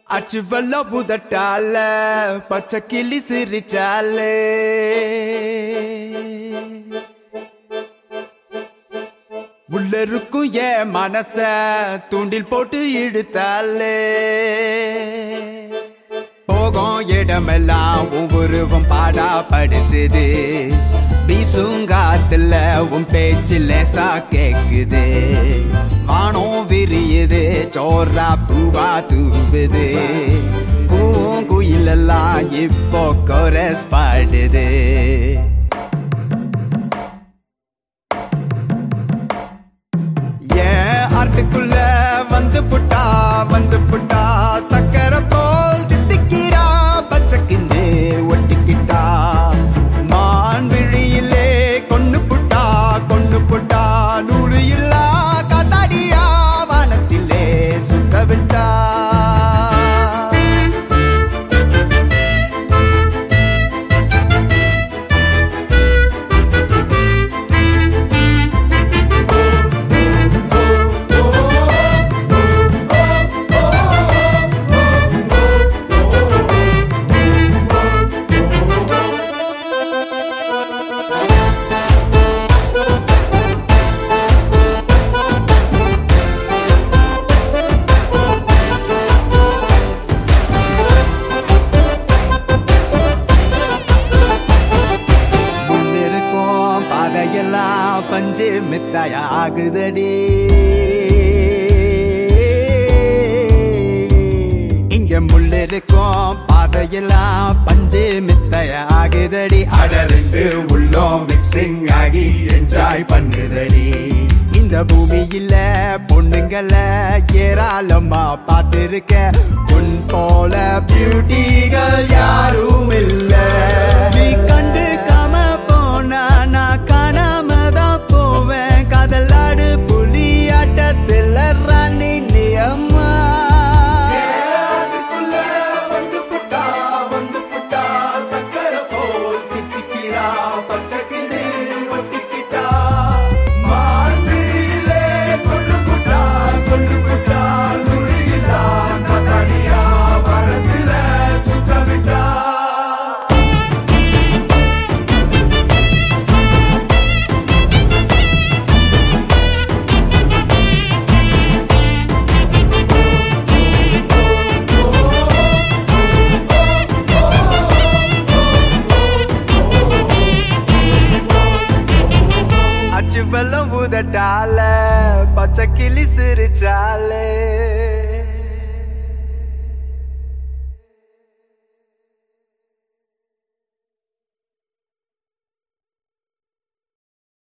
அச்சு வெள்ள புதட்டால பச்சை கிளி சிரிச்சாலே உள்ள இருக்கும் என் மனச தூண்டில் போட்டு இழுத்தாலே போகும் இடமெல்லாம் ஒவ்வொருவம் பாடா படுத்துது வீசுங்காத்துல உன் பேச்சு லேசா கேக்குது வானம் விரியுது சோறா பூவா தூவுது கூவும் குயிலெல்லாம் இப்போ கொரஸ் பாடுது ஏன் ஆட்டுக்குள்ள வந்து புட்டா வந்து புட்டா சக்கரை போல் தித்திக்கிறா பச்சைக்கின்னு ஒட்டிக்கிட்டா மான் விழியிலே கொன்னு புட்டா கொன்னு புட்டா நூலு இல்லா காத்தாடியா வானத்திலே சுத்த விட்டா முன்னிருக்கும் பாதையெல்லாம் பஞ்சு மித்தாய ஆகுதடி இங்க முள்ளிருக்கும் பாதையெல்லாம் பஞ்சு மித்தாய ஆகுதடி அடரெண்டு உள்ளோம் மிக்சிங் ஆகி என்ஜாய் பண்ணுதடி இந்த பூமியில பொண்ணுங்கள ஏராளமா பார்த்திருக்க உன் போல பியூட்டிகள் யாரும் இல்ல நீ கண்டுக்காம போனா நான் காணாம தான் போவேன் காதலாடு புலி ஆட்டத்தில் ராணி நீ அம்மா வந்து புட்டா வந்து புட்டா சக்கரை போல் தித்திக்கிறா பச்சை கிளி ஒட்டிக்கிட்டா மாற்றிலே கொண்டு புட்டா கொண்டு புட்டா நுழையில்லா நாத்தாடியா வரத்துல சுத்த விட்டா அச்சு வெள்ளம் உதட்டால